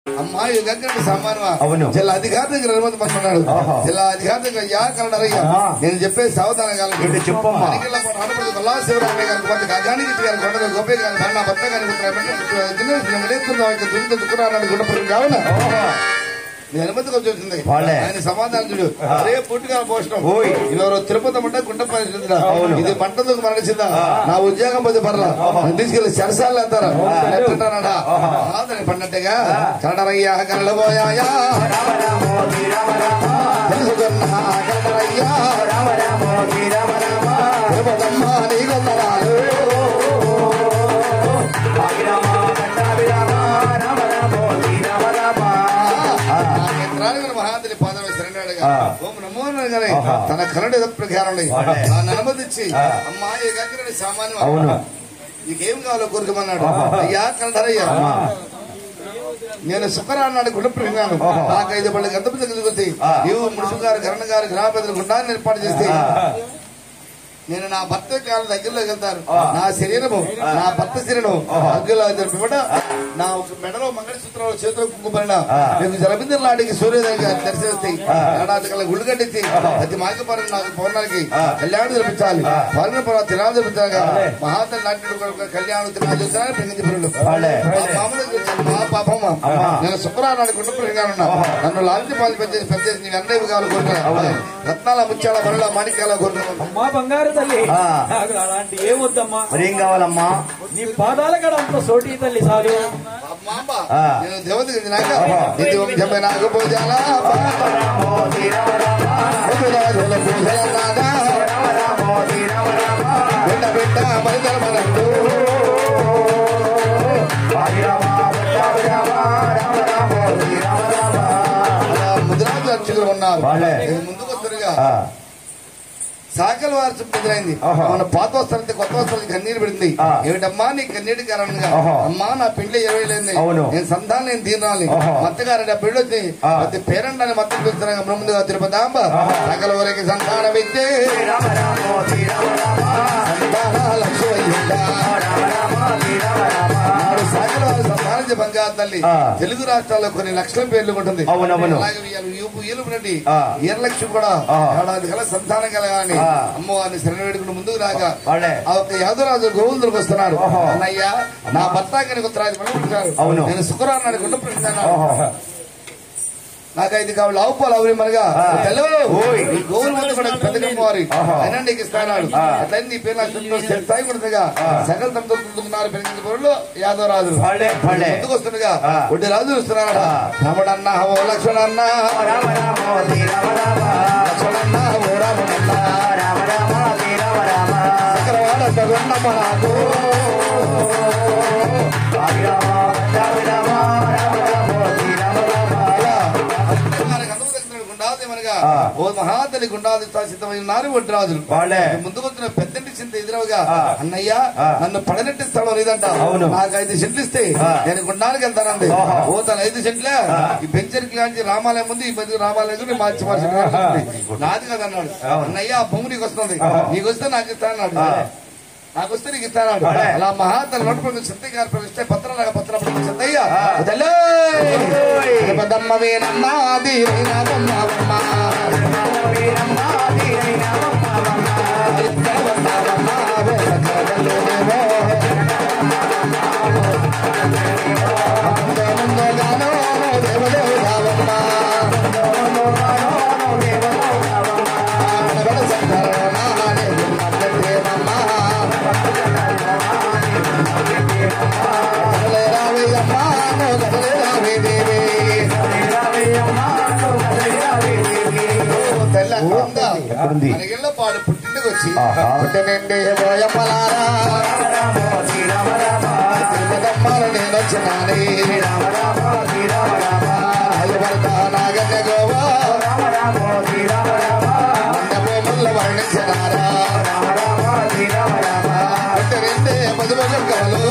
అమ్మాయి గంగరెడ్డి సమానమా అవును. జిల్లా అధికారి దగ్గర అనుమతి పొందున్నాడు ఆహా. జిల్లా అధికారి దగ్గర యా కన్నడయ్యా ఆహా. నేను చెప్పేది సావధానం ఏంటి చెప్పమ్మా. కాలం శివరామయ్య గారు కొంత గజానికి గారు కొండ గోపే గారు భరణ భర్త గారి దుక్కురాడు గుండపడి కావున నేను అనుమతికి వచ్చేసింది వాళ్ళే. ఆయన సమాధానం చూడు అరే పుట్టుగా పోషణం ఓయ్. ఇవరు తిరుపతి మంట గుండపల్లి చెందిన అవును. ఇది మంటకు మరణించిందా నా ఉద్యోగం పది పర్ల తీసుకెళ్లి సరసాలు అంటారా ఎట్లుంటానడా ఆదరణ పడినట్టుగా కడరయ్యా కళ్ళబోయాయా తెలుసుకున్నా కడరయ్యా తిరుపతమ్మ నీ కొందరాలు మహాంతుని పాదం శరణాడుగా ఆ. ఓం నమో అనగానే ఆహా. తన కరడు ప్రకారం వాడే. నన్ను అనుమతించి అమ్మా ఈ గంగరెడ్డి సామాన్యం అవును నీకేం కావాలో కోరుకోమన్నాడు ఆహా. అయ్యా కలధరయ్యా అమ్మా. నేను శుక్రాన్నాడు గుణప్రియాను ఆహా. నాకు ఐదు పళ్ళు గంధపు తగ్గుతుంది ఆ. నీవు ముడుసు గారు కరణ గారు గ్రామ పెద్దలు గుండాన్ని ఏర్పాటు చేస్తే ఆ. నేను నా భర్త కాలం దగ్గరలోకి వెళ్తాను ఆ. నా శరీరము నా భర్త శరీరం ఆహా. అగ్గులో జరిపిబడ నా ఒక మెడలో మంగళసూత్రాలు చేతిలో కుంకుమరిన ఆ. మీకు జలబిందలాడికి సూర్యోదయ దర్శనస్తాయి ఆ. ఏడాది కల్లా గుళ్ళు కట్టించి ప్రతి మాఘపరం నాకు పౌర్ణానికి ఆ. కళ్యాణం జరిపించాలి ఆ. పౌర్ణ పర్వ తినాలు జరిపించాలి వాళ్ళే. మహాత్మ నాటి కళ్యాణం తినాలు చూసాను పెంచి పురుడు వాళ్ళే. మా పాపమ్మ అమ్మా. నేను శుక్రవారం కుటుంబం ఆహా. నన్ను లాంటి పాలు పెంచేసి పెంచేసి నీకు అన్నీ కావాలి కోరుకున్నా అవును. రత్నాల ముత్యాల బరుల మాణిక్యాల కోరుకున్నాను అమ్మా బంగారు తల్లి ఆ. నాకు అలాంటి ఏమొద్దమ్మా మరేం కావాలమ్మా నీ పాదాల కడ అంత సోటి తల్లి సాలు అమ్మ ఆ. నేను దేవతకి నాక ఆహా. ఇది వంశమే నాకు పూజాల భూమిరాజుల పూజల నాదా. బిడ్డ బిడ్డ బలిధర్మనందు. అలా ముద్రాజు అర్చకులు ఉన్నారు వాళ్ళే. నేను ముందుకు వస్తున్నగా ఆ. సాకల వారసు ఎదురైంది ఆహా. మన పాత వస్త్రాలతో కొత్త వస్త్రాలకి కన్నీరు పెడింది ఆ. ఏమిటమ్మా నీ కన్నీటి కారణంగా ఆహా. అమ్మా నా పెళ్లి ఇరవై లేని అవును. నేను సంతానం నేను తీరాలి ఆహా. మత్తగారు నా పెళ్లి వచ్చి ఆ. ప్రతి పేరంటాన్ని మత్తు చూస్తున్నాగా ముందుగా తిరుపతాంబ ఆహా. సకల వరకు సంతానం ఇచ్చే సంతాన లక్ష్మి అయ్యిందా. నాడు సకల వారి సంతానించే బంగారు తల్లి ఆ. తెలుగు రాష్ట్రాల్లో కొన్ని లక్షల పేర్లు ఉంటుంది అవునవును. అలాగే వీళ్ళు యూపు ఈలుపు నుండి ఆ. ఈరలక్ష్మి కూడా ఆ. ఏడాది కల సంతానం కలగాలని ఆ. అమ్మవారిని శరణ వేడుకుని ముందుకు రాగా వాళ్ళే. ఆ ఒక యాదవరాజు గోవిందులకు వస్తున్నాడు ఓహో. అన్నయ్య నా భర్త కనుక ఉత్తరాది పడుకుంటున్నారు అవును. నేను శుక్రవారం గుండ ఓహో. నాకు ఐదు కావాలి ఆవు పాలు అవరి మనగా ఆ. తెలవదు ఓయ్. ఈ గోవుల మంది కూడా పెద్ద వారి ఆహా. అయినా నీకు ఇస్తాడు ఆ. అట్లయితే నీ పేరు నాకు సంతోషం స్థాయి కొడుతుందిగా సకల తమ్ముతున్నారు పెరిగిన పొరలు యాదవరాజు వాళ్ళే, వాళ్ళే. ముందుకు వస్తుండగా ఆ. ఒడ్డి రాజు వస్తున్నాడు ఆ. రాముడన్న ఓ లక్ష్మణన్న లక్ష్మణన్న ఓ రాముడన్న సకలవాడ జగన్నమ్మ నాకు గుండాదేమనగా ఆ. ఓ మహాతలి గుండాది సిద్ధమైన నారి ఒడ్డి రాజులు వాళ్ళే. ముందుకు వచ్చిన పెద్దంటి చింత ఎదురవగా ఆ. అన్నయ్య ఆ. నన్ను పడనెట్టి స్థలం లేదంట అవును. నాకు ఐదు సెంట్లు ఇస్తే ఆ. నేను గుండానికి వెళ్తానండి ఆహా. ఓ తన ఐదు సెంట్లే ఈ బెంచర్కి లాంటి రామాలయం ముందు ఈ మధ్య రామాలయం గురించి మార్చి మార్చి ఆహా. నాది కదా అన్నాడు అవును. అన్నయ్య ఆ భూమి నీకు వస్తుంది ఆహా. నీకు వస్తే నాకు ఇస్తానన్నాడు ఆ. నాకు వస్తే నీకు ఇస్తానన్నాడు అదే. అలా మహాతల నోటు సిద్ధయ్య గారు ప్రవేశిస్తే పత్రాలుగా పత్రం సిద్ధయ్య ఆ. తల్లే ఓయ్. పెద్దమ్మ వేనమ్మా దీనమ్మ ఎక్కడుంది? మనగిళ్ళ పాడు పుట్టింటికి వచ్చి ఆహా. పుట్టినండి పోయమ్మలారా తిరుమలమ్మలు నేను వచ్చినాని అయ్యవర్త నాగన్య గోవా మండపముల వర్ణించినారా పుట్టినండి మధుమగం కవలు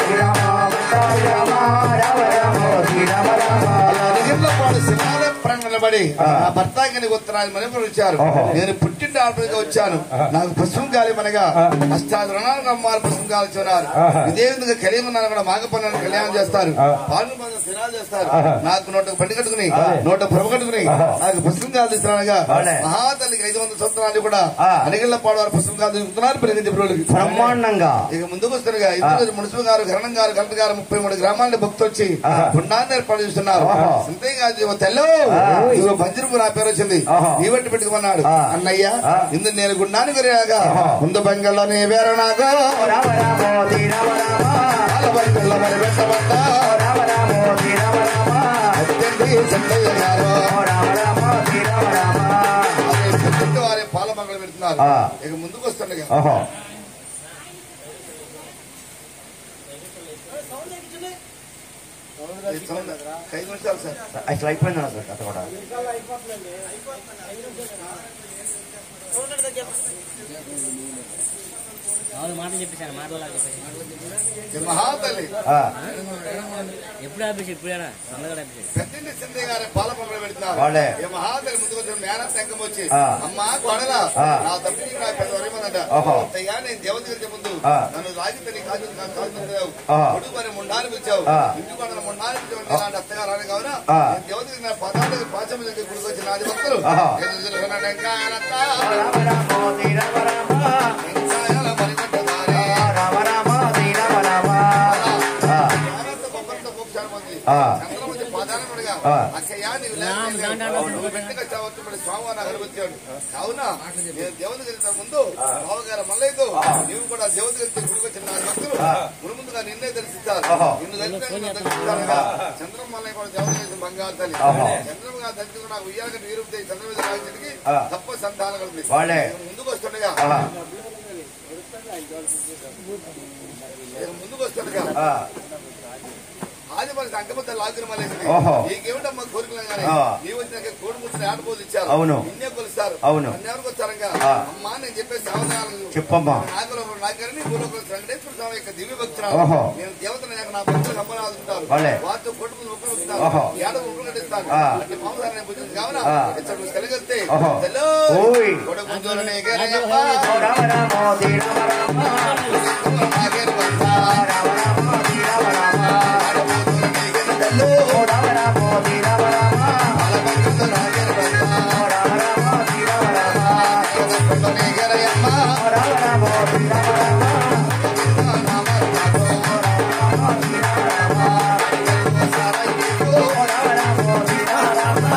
పాడు సింహాల ప్రాంగణంలో నిలబడి నా భర్త ఇంకని ఉత్తరాలు మనకు వచ్చారు నేను పుట్టింటి ఆటగా వచ్చాను నాకు పశ్చిమ గాలి మనగా అష్టాది రుణాలకు అమ్మారు పశ్చిమ గాలి చూడారు ఇదే విధంగా కలిగి ఉన్నాను కూడా మాగ పనులను కళ్యాణం చేస్తారు పాలు పనులు సినాలు చేస్తారు నాకు నోట పండి కట్టుకుని నోట పొరవ కట్టుకుని నాకు పశ్చిమ గాలి తీసుకురాగా మహాతల్లికి ఐదు వందల సంవత్సరాలు కూడా అనిగిళ్ళ పాడవారు పశ్చిమ గాలి తీసుకున్నారు పెరిగింది రోజులకి బ్రహ్మాండంగా ఇక ముందుకు వస్తున్నగా ఇద్దరు మున్సిపల్ గారు గరణం గారు కలెక్టర్ గారు ముప్పై మూడు గ్రామాల భక్తులు వచ్చి గుండాన్ని ఏర్పాటు చేస్తున్నారు సింతయ్య గారు ఇవ్వ తెల్లో ఇవ్వ బంజరుపు నా పేరు వచ్చింది ఈ వెంట పెట్టుకున్నాడు అన్నయ్య ఇందు నేను గుండాన్ని కొరియాగా ముందు బంగళలోనే వేరనాగా రామ రామోది రామ రామ పాల బంగళలో మరి పెట్టబడ్డా రామ రామోది రామ రామ అత్యంతి సింతయ్య గారు రామ రామోది రామ రామ అదే పెద్ద వారి పాల బంగళ పెడుతున్నారు ఆ. ఇక ముందుకు వస్తుండగా ఓహో ఐదు నిమిషాలు సార్ అసలు అయిపోయింది సార్ కథ కూడా అవును మాటలు చెప్పేశాను మాటలు చెప్పేసి ఈ మహాతల్లి ఆ, ఎప్పుడు ఆపేసి ఇప్పుడేనా సందగడ ఆపేసి పెద్దింటి సింధయ్య గారి పాల పొంగలు పెడుతున్నారు వాళ్ళే. ఈ మహాతల్లి ముందుకు వచ్చిన మేనత్ శంఖం వచ్చి ఆ. అమ్మా కొడల ఆ. నా తప్పించి నా పెద్ద వరేమన్నట ఓహో. అత్తయ్య నేను దేవత గారి ముందు ఆ. నన్ను రాగి తల్లి కాదు కాదు కాదు ఆ. కొడుకు మరి ముండాలు పిలిచావు ఆ. ఇంటి కొడల ముండాలు పిలిచావు ఇలాంటి అత్తగారు అని కావున ఆ. నేను దేవత గారి నా పదాలకు పాచమ దగ్గర గుడికి వచ్చిన నాది భక్తులు ఆహా. నేను తెలుసుకున్న వెంకాయలత్త, రామ రామోది రామ రామ వెంకాయల మరిగొట్టదారి. రామ రామోది రామ రామ ఆ, మేనత్త బొబ్బర్తో మోక్షాలు పొంది. ఆ. చంద్రమతి పాదాలు పడగా, ఆ. అక్కయ్య నీవు లేకపోతే నువ్వు వెంటనే చావచ్చు మరి స్వామివారి నగరం వచ్చాడు కావున నేను దేవత గెలిచిన ముందు బావగారు మల్లయ్యతో నీవు కూడా దేవత గెలిచిన గుడికి వచ్చిన నా భక్తులు మునుముందుగా నిన్నే దర్శిస్తారు ఓహో. నిన్ను దర్శించిన దర్శిస్తారుగా చంద్రం మల్లయ్య కూడా దేవత గెలిచిన బంగారు తల్లి ఓహో. చంద్రం గారు దర్శించిన నాకు ఉయ్యాలకి నీరు చంద్రమీద రాగించడానికి ఆ. తప్ప సంతానం కలిగింది వాళ్ళే. ముందుకు వస్తుండగా ఆ, నేను ముందుకు వస్తుండగా ఆ, ఆది మన అంకమత లాగున మలేసింది ఓహో. నీకేమిటమ్మా కోరికలు కానీ ఆ. నీ వచ్చినాక కోడి ముచ్చిన ఆటపోదు ఇచ్చారు అవును. నిన్నే కొలుస్తారు అవును. ఎవరికి వచ్చారంగా ఆ. అమ్మా నేను చెప్పే సావధానాలు చెప్పమ్మా నాగలో నాగరిని భూలోకం వెంకటేశ్వర స్వామి యొక్క దివ్య ఓహో. భక్తురాలు నేను దేవతను నాకు నా భక్తులు సంబరాదుకుంటారు వాళ్ళే. వారితో కొడుకులు మొక్కలు ఓహో. వస్తారు ఏడ మొక్కలు కట్టిస్తారు ఆ. అంటే మామూలు భుజం కావున ఆ. ఇతడు కలిగితే ఓహో. తెల్లో ఓయ్. కొడుకు ముందులనే ఎగరయ్యప్ప. రామ రామోది రామ రామ నాగేరు వస్తా. రామ రామోది రామ రామ ఆడపోతులనే ఎగరదల్లో. రామ రామోది రామ రామ ఆడపడుతున్న నాగేరు వస్తా. రామ రామోది రామ రామ కొడుకునే ఎగరయ్యప్ప. రామ రామోది రామ రామ రామ రామోది రామ రామ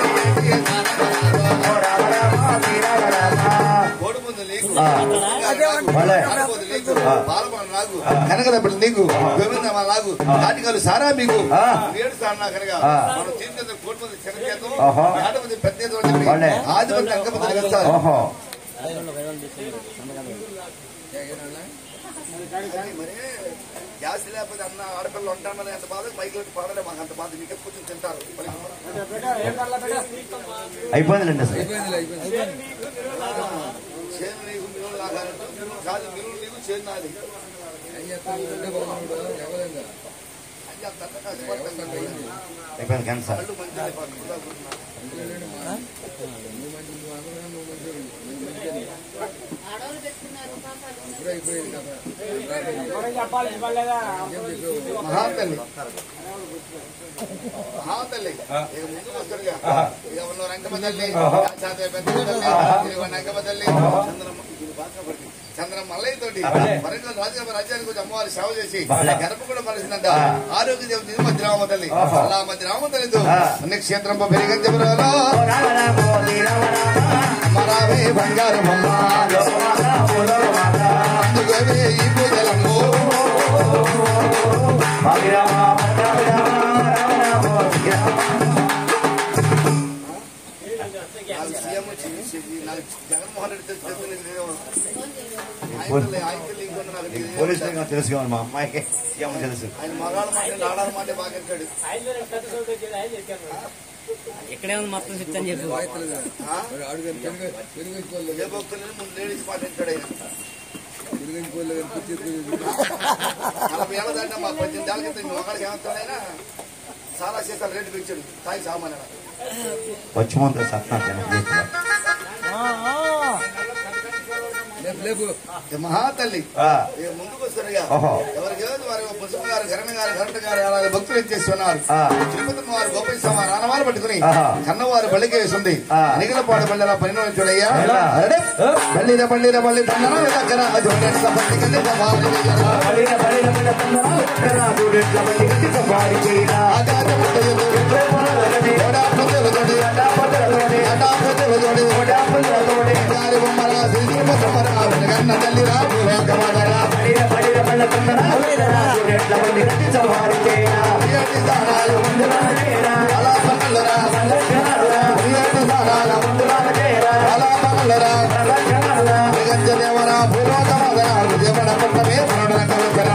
రామ రామోది రామ రామ కోడిముందు నీకు ఆ. వాళ్ళే. ఆడపోతు నీకు పాలపడ నాకు కనకదప్పుడు నీకు గోవిందమ్మ నాకు నాటికలు సారా మీకు ఆ. ఏడు సార్ నా కనుక ఆ. మనం తీసుకెళ్తే కోడిముందు చిన్నచేతం ఓహో. ఆడపతి పెద్ద చేతం అని చెప్పి వాళ్ళే. ఆదిపతి అంకపతి కలుస్తారు ఓహో మరి గ్యాస్ లేకపోతే అన్న ఆడపిల్లలు ఉంటామని అంత బాధ పైకి వచ్చి పాడలే మాకు అంత బాధ మీకు కూర్చొని తింటారు అయిపోయిందిలేండి అసలు చేను నీకు మినులు లాగాలంటూ కాదు మినులు నీకు చేను నాది అయ్యా తట్ట కష్టపడతాం అయిపోయింది క్యాన్సర్ కళ్ళు మంచిది పట్టుకుంటా కూర్చున్నారు. మహాతల్లి మహాతల్లి ఇక ముందుకు వస్తాడుగా ఇక ఉన్న రంగమ్మ తల్లి చాతే పెద్ద తల్లి ఇదిగో రంగమ్మ తల్లి చంద్రమ్మ ఇది బాగా పడింది. చంద్రమ్మ మల్లయ్య తోటి వరంగల్ రాజగారి రాజ్యానికి వచ్చి అమ్మవారి సేవ చేసి గర్భ కూడా మలిసిందంట ఆరోగ్య దేవత మధ్యరామ తల్లి అలా మధ్యరామ తల్లితో అన్ని క్షేత్రం పెరిగని చెప్పరాలో రామ రామోది రామ రామ అమరావే బంగారు బొమ్మ అందుకవే ఈ పూజలమ్మో రామ రామ రామ రామోది రామ నాకు సీఎం వచ్చి నాకు జగన్మోహన్ రెడ్డి తెలిసి తెలుసు ఆయన ఆయన ఇంకొన్ని నాకు తెలియదు. పోలీస్ స్టేషన్ తెలుసు కదా మా అమ్మాయికి సీఎం తెలుసు ఆయన మగాళ్ళ మాట ఆడాల మాట బాగా అంటాడు ఎక్కడే ఉంది మొత్తం స్విచ్ అని చెప్పు ఆ? ఏ భక్తులను ముందు లేడీస్ మాట అంటాడు ఆయన నలభై ఏళ్ళ దాంట్లో మా పద్దెనిమిది ఏళ్ళ క్రితం మగాళ్ళకి ఏమంటాడైనా చాలా సీసాలు రేటు పెంచాడు తాగి సామాన్ వచ్చి ముందు సత్నా జనజీవితం ఏ మహాతల్లి ఏ ముందుకు వస్తున్నాయా ఓహో. ఎవరికి ఏదో వారి పుష్ప గారు గరణ గారు గరట గారు అలాగే భక్తులు ఇచ్చేసి ఉన్నారు ఆ. తిరుపతి వారు గొప్ప సమ నానవారు పట్టుకుని ఆహా. కన్నవారు బలికేసింది ఆ. అనిగలపాడు బళ్ళ పరిణామం చూడయ్యా ఎలా? అరే, బల్లిర బల్లిర బల్లి తందన దగ్గర జోడెట్ల బల్లి కల్లి సవారి దగ్గర. ఆకాశ ముద్దలు, ఓడా పొదలు తోడి, అడా పొదలు తోడి, బంగారు బొమ్మల శిల్ప సమర, వెనకన్న తల్లిరా, భూలోకమాతరా. ప్రియటి దానాలు, అలా పగలరా, ప్రియటి దానాలు, అలా పగలరా. జగజ్జదేవరా, భూలోకమాతరా, హృదయపడ పట్టమే మరణన కలుకరా.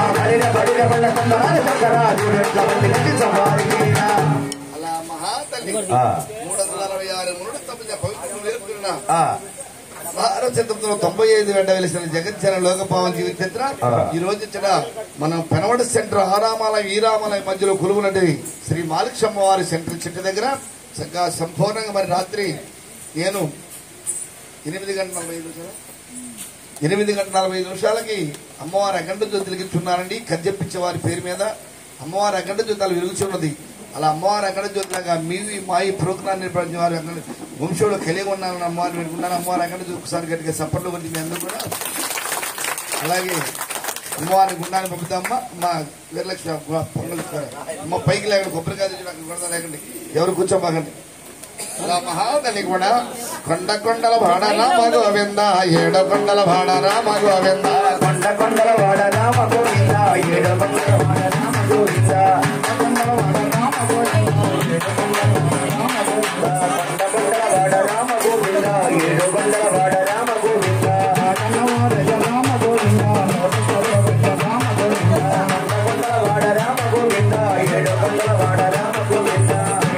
అలా మహాతల్లి మూడు వందల అరవై ఆరు మూడు తొమ్మిది పవిత్రం నేర్పుతున్నా భారతచంద్రంలో తొంభై ఐదు వెంట వెలిసిన జగజ్జన లోకపావన జీవిత చరిత్ర ఆ. ఈ రోజు ఇక్కడ మనం పెనవడ సెంటర్ ఆరామాలయం ఈరామాలయం మధ్యలో కొలువునటి శ్రీ మాలిక్షమ్మ వారి సెంటర్ చెట్టు దగ్గర చక్కగా సంపూర్ణంగా మరి రాత్రి నేను ఎనిమిది గంటల నలభై ఐదు నిమిషాలు ఎనిమిది గంటల నలభై ఐదు నిమిషాలకి అమ్మవారి అఖండ జ్యోతులు గిచ్చున్నారండి కజ్జెప్పించే వారి పేరు మీద అమ్మవారి అఖండ జ్యోతాలు వెలుగుచున్నది అలా అమ్మవారి అఖండ జ్యోతులుగా మీవి మాయి ప్రోగ్రాం నిర్వహించిన వారి అఖండ వంశంలో కలిగి ఉన్నానని అమ్మవారిని పెట్టుకున్నాను అమ్మవారి అఖండ జ్యోతి ఒకసారి గట్టిగా సప్పట్లో కొట్టి మీ అందరూ కూడా అలాగే అమ్మవారిని గుండాన్ని పంపుతామ్మా మా వీరలక్ష్మి పొంగల్ అమ్మ పైకి లేకండి కొబ్బరికాయ తెచ్చి అక్కడ కొడతా లేకండి ఎవరు కూర్చోబాకండి అలా మహాతల్లి కూడా కొండ కొండల భాడరా మగోవింద ఏడ కొండల భాడరా మగోవింద కొండ కొండల వాడ రామ గోవింద ఏడు కొండల వాడ రామ గోవింద కొండ కొండల వాడ రామ గోవింద ఏడు కొండల వాడ రామ గోవింద కొండ కొండల వాడ రామ గోవింద ఏడు కొండల వాడ రామ గోవింద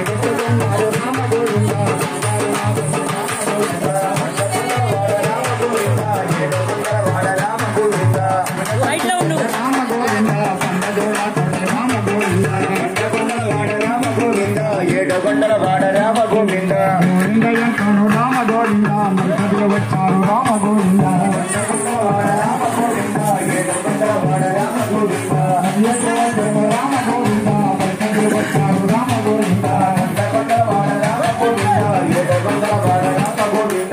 ఏడు కొండల వాడ రామ గోవింద లైట్ లో ఉండు వాడ రామ గోవింద ఏడు కొండల వాడ రామ గోవింద ఏడు కొండల వాడ రామ గోవింద కొండ కొండల వాడ రామ గోవింద ఏడు కొండల వాడ రామ గోవింద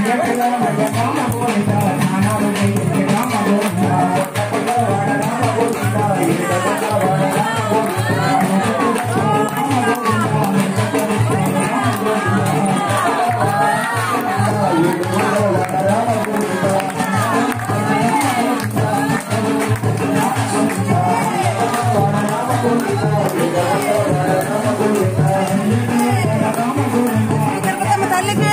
ఏడు కొండల వాడ రామ గోవింద ఏడు కొండల వాడ రామ గోవింద తిరుపతమ్మ తల్లికి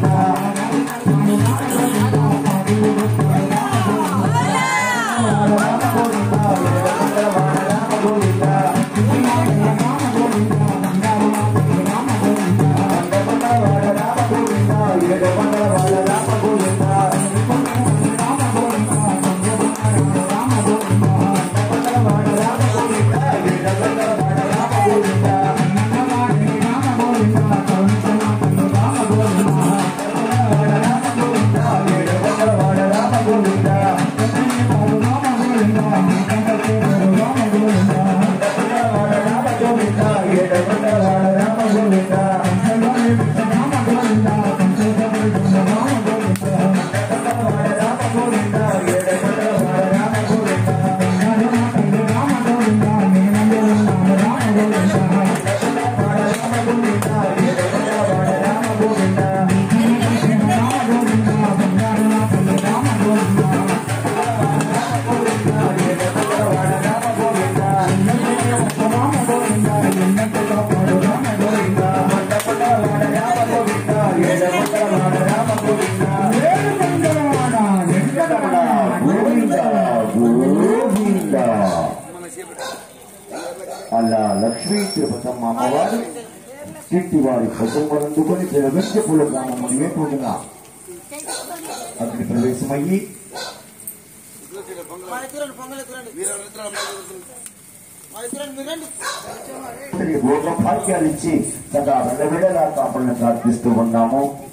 ఏడు లక్ష్మీ తిరుపతమ్మ అమ్మవారు ఇంటి వారి కుటుంబం అందుకొని తిరగంచపుల గ్రామం ఏటున అగ్ని ప్రవేశమయ్యి ఇతని భోగ భాగ్యాలు ఇచ్చి సదా వెళ్ళవేళలా కాపాడని ప్రార్థిస్తూ ఉన్నాము